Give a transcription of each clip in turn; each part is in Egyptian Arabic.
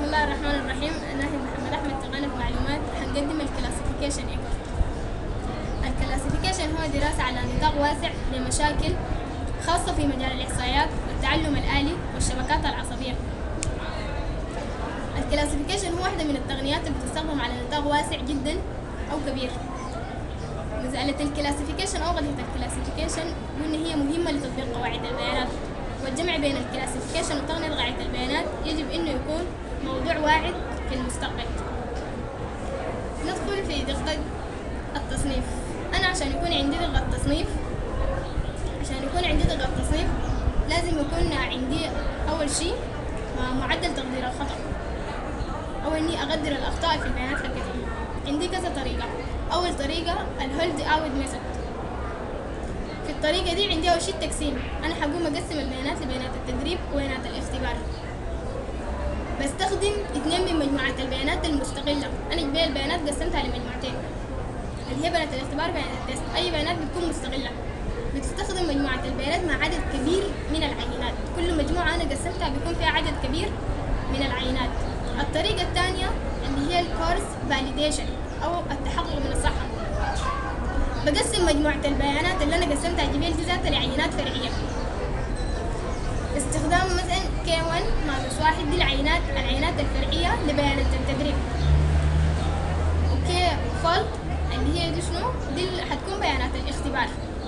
بسم الله الرحمن الرحيم أنا هي محمد أحمد تقني في معلومات هنقدم الكلاسيفيكيشن إيكو الكلاسيفيكيشن هو دراسة على نطاق واسع لمشاكل خاصة في مجال الإحصائيات والتعلم الآلي والشبكات العصبية الكلاسيفيكيشن هو واحدة من التقنيات اللي بتستخدم على نطاق واسع جدا أو كبير مسألة الكلاسيفيكيشن أو غلطة الكلاسيفيكيشن وإن هي مهمة لتطبيق قواعد البيانات والجمع بين الكلاسيفيكيشن وتقنية قاعدة البيانات يجب إنه يكون موضوع واعد في المستقبل ندخل في دقة التصنيف أنا عشان يكون عندي دقة تصنيف عشان يكون عندي دقة تصنيف لازم يكون عندي أول شيء معدل تقدير الخطأ أو إني أقدر الأخطاء في البيانات حقتي عندي كذا طريقة أول طريقة الهولد أوت ميثود في الطريقة دي عندي أول شيء التقسيم أنا حقوم أقسم البيانات لبيانات التدريب وبيانات الاختبار بستخدم اثنين من مجموعات البيانات المستقلة أنا جبال البيانات قسمتها لمجموعتين اللي هي بيانات الاختبار وبيانات التست أي بيانات بتكون مستقلة بتستخدم مجموعة البيانات مع عدد كبير من العينات كل مجموعة أنا قسمتها بيكون فيها عدد كبير من العينات الطريقة الثانية اللي هي الكورس فاليديشن أو التحقق من الصحة بقسم مجموعة البيانات اللي أنا قسمتها جبال دي ذاتها لعينات فرعية استخدام مثلا K1 ناقص واحد دي العينات العينات الفرعية لبيانات التدريب وكي فولت اللي هي دي شنو؟ دي اللي حتكون بيانات الاختبار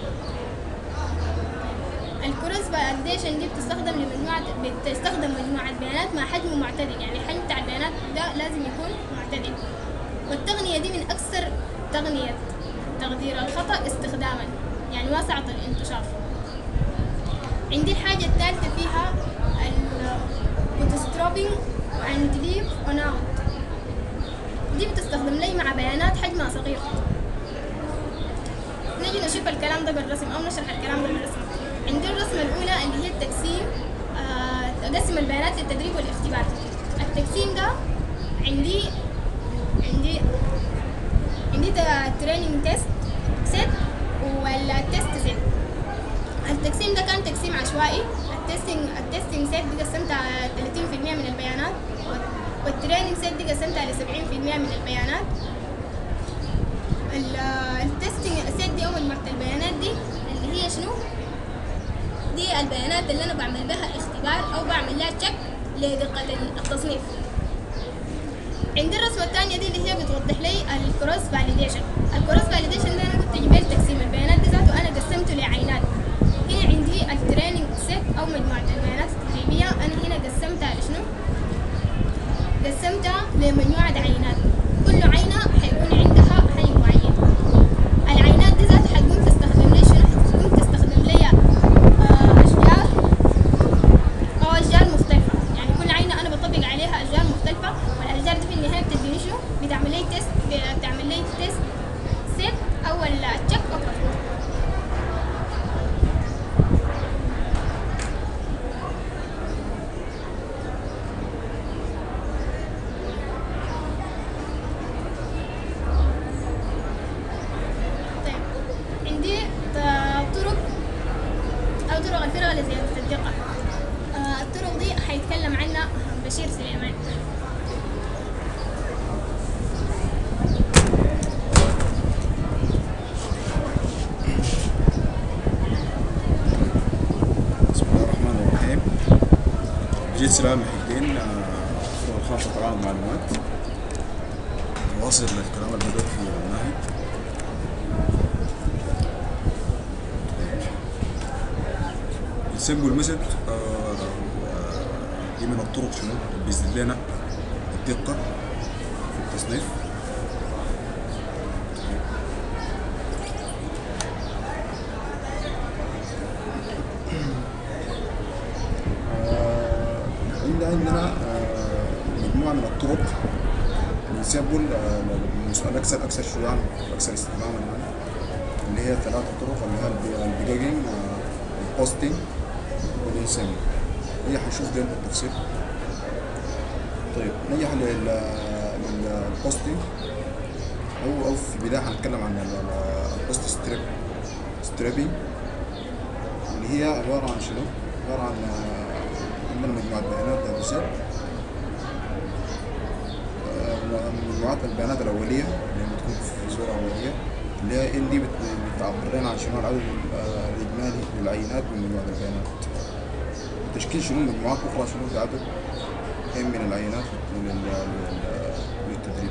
الكروس فاليديشن دي بتستخدم لمجموعة بتستخدم مجموعة بيانات مع حجم معتدل يعني الحجم بتاع البيانات ده لازم يكون معتدل والتقنية دي من أكثر تقنية تقدير الخطأ استخداما يعني واسعة الانتشار عندي الحاجة الثالثة فيها البوتسترابينج وعند ليف اون اوت دي بتستخدم لي مع بيانات حجمها صغير نجي نشوف الكلام ده بالرسم او نشرح الكلام ده بالرسم عندي الرسمة الأولى اللي هي التقسيم آه، أقسم البيانات للتدريب والاختبار التقسيم ده عندي عندي عندي تريننج تيست سيت والتيست سيت التقسيم ده كان تقسيم عشوائي التستنج التستنج سيت دي قسمتها 30% من البيانات والتريننج سيت دي قسمتها ل 70% من البيانات التستنج سيت دي او مجموعة البيانات دي اللي هي شنو؟ دي البيانات اللي انا بعمل بها اختبار او بعمل لها تشيك لدقة التصنيف عندي الرسمة الثانية دي اللي هي بتوضح لي الكروس فاليديشن الكروس فاليديشن ده انا كنت جبت تقسيم البيانات دي ذاته انا قسمته لعينات هنا عندي التريننج سيت او مجموعة البيانات التدريبية انا هنا قسمتها لشنو؟ قسمتها لمجموعة عينات كل عينة حيكون عندها حجم معين العينات دي ذات حتقوم تستخدم لي شنو؟ حتقوم تستخدم لي آه، اشجار او اشجار مختلفة يعني كل عينة انا بطبق عليها اشجار مختلفة والاشجار دي في النهاية بتديني شنو؟ بتعمل لي تيست بتعمل لي تيست سيت او التشيك اوفر طيب عندي ط- طرق أو طرق الفرغ لزيادة الدقة آه، الطرق دي حيتكلم عنها بشير سليمان بسم الله الرحمن الرحيم جيت سلام محي الدين الفرقة الخاصة تعاون معلومات واصل للكلام اللي بدأت فيه الناهد السمبل ميثود دي من الطرق شنو اللي بيزيد لنا الدقة في التصنيف عندنا عندنا آه، مجموعة من الطرق بنسيبل السؤال أكثر أكثر شجاعا أكثر استخداما يعني اللي هي ثلاث طرق اللي هي الديجاجينج البوستنج والانسامي هي حنشوف ديل بالتفصيل طيب نجح لل للبوستنج أو أو في البداية هنتكلم عن ال- ال- البوست ستريب ستريبينج اللي هي عبارة عن شنو؟ عبارة عن آه، عندنا مجموعة بيانات داتا سيت مجموعات البيانات الاوليه اللي هي بتكون في صوره اوليه اللي هي ان دي بت- بتعبر لنا عن شنو العدد آه، الاجمالي للعينات من مجموعه البيانات تشكيل شنو مجموعات اخرى شنو بعدد هم من العينات لل- لل- للتدريب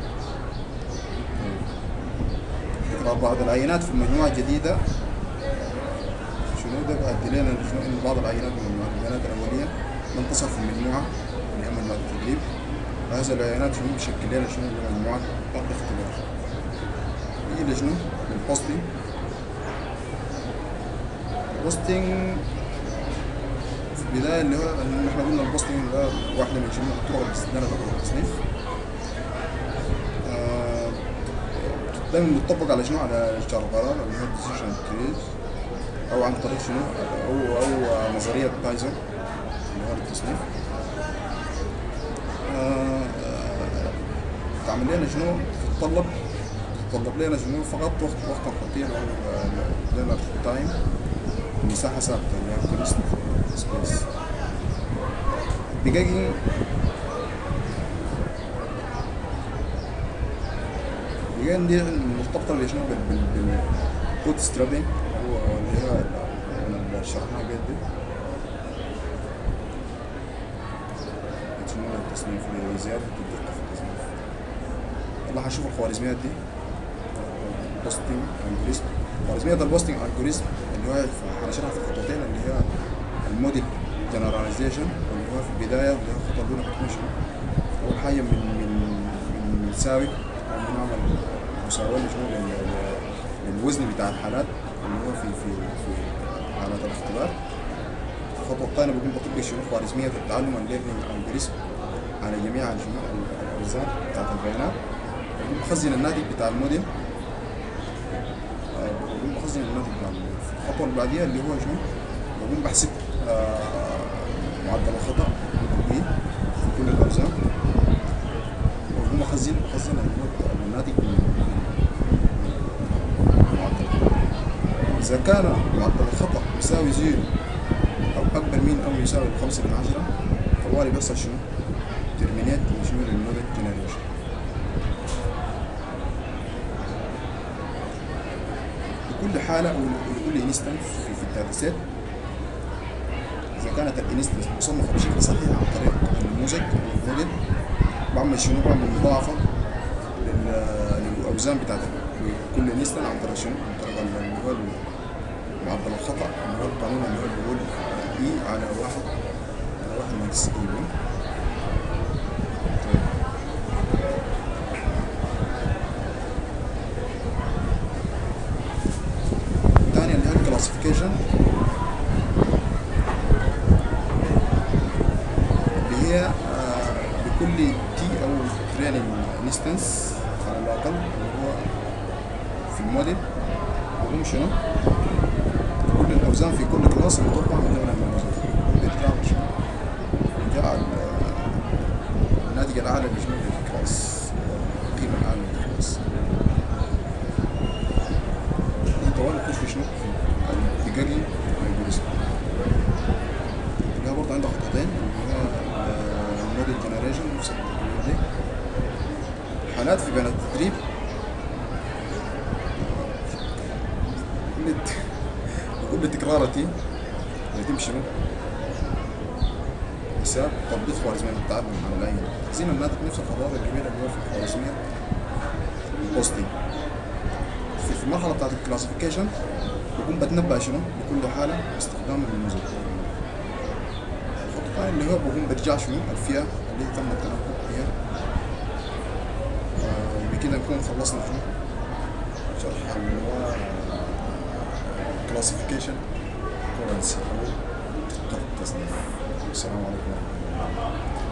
تكرار بعض العينات في المجموعة الجديدة شنو ده بيؤدي لنا شنو إن بعض العينات من مجموعة البيانات الأولية لم تصل في المجموعة اللي هي مجموعة التدريب وهذه العينات شنو بيشكل لنا شنو اللي هو مجموعات الاختبار يجي لشنو للبوستنج البوستنج في البداية اللي هو اللي احنا قلنا البوستنج ده واحدة من شنو الطرق اللي استخدمنا في التصنيف آه، دايما بتطبق على شنو على اشجار القرار اللي هو decision trees او عن طريق شنو او او نظريه بايزون اللي هو التصنيف آه، آه، تعمل لنا شنو تتطلب تتطلب لنا شنو فقط وقت وقت خطير او آه، لنا تايم مساحه ثابته اللي هي كونست سبيس الديجاجينج الجيم دي مرتبطة بشنو بال بال بال بوت سترابينج هو اللي هي اللي شرحناها قبل دي شنو التصنيف لزيادة الدقة في التصنيف والله هنشوف الخوارزميات دي بوستنج الجوريزم خوارزمية البوستنج الجوريزم اللي هو هنشرحها في الخطوتين اللي هي الموديل جنراليزيشن اللي هو في البداية اللي هي الخطوة الأولى بتكون شنو أول حاجة من من من نساوي أو بنعمل مساواة لشنو لل- لل- للوزن بتاع الحالات اللي هو في في في حالات الاختبار الخطوة الثانية بكون بطبق شنو خوارزمية التعلم الليرنينج الجوريزم على جميع شنو ال- الأوزان بتاعت البيانات بكون بخزن الناتج بتاع الموديل آه، بكون بخزن الناتج بتاع الموديل الخطوة اللي بعديها اللي هو شنو بقوم بحسب آه، معدل الخطأ الكلي في كل الأوزان وبقوم أخزن أخزن الناتج- الناتج من من معدل إذا كان معدل الخطأ يساوي زيرو أو أكبر من أو يساوي خمسة من عشرة طوالي بيحصل شنو؟ ترمينيت شنو للموديل جنريشن لكل حالة أو لكل انستنس في, في الداتا سيت إذا كانت الانستنس مصنفة بشكل صحيح عن طريق النموذج أو الموديل بعمل شنو؟ بعمل مضاعفة لل- للأوزان بتاعت كل انستنس عن طريق شنو؟ عن طريق ال- اللي هو معدل الخطأ اللي هو القانون اللي هو بيقول إي على واحد على واحد ناقص إي بي. طيب الثانية اللي هي الكلاسيفيكيشن اللي هي آه، لكل تي او تريننج انستنس على الاقل اللي هو في الموديل بيقوم شنو؟ كل الاوزان في كل كلاس متوقع من ضمن النموذج بيطلع شنو؟ جاء ال- الناتج الاعلى لشنو؟ للكلاس القيمة الاعلى للكلاس دي طوال نخش في شنو؟ في الديجاجينج الجوريزم اللي هي برضه عندها خطوتين اللي هي الموديل جنريشن نفس التقرير دي حالات في بيانات التدريب كل كل تكرارتي يتم شنو؟ حساب تطبيق خوارزمية التعلم على العين تخزين الناتج نفس الخطوات الجميلة اللي هو في خوارزمية البوستنج في في المرحلة بتاعت الكلاسيفيكيشن بكون بتنبأ شنو بكل حالة باستخدام النموذج الخطوة الثانية اللي هو بكون برجع شنو الفئة اللي تم التنبؤ بها آه، وبكده نكون خلصنا شنو شرح اللي هو كلاسيفيكيشن كورنسي أو خط التصنيف السلام عليكم ورحمة الله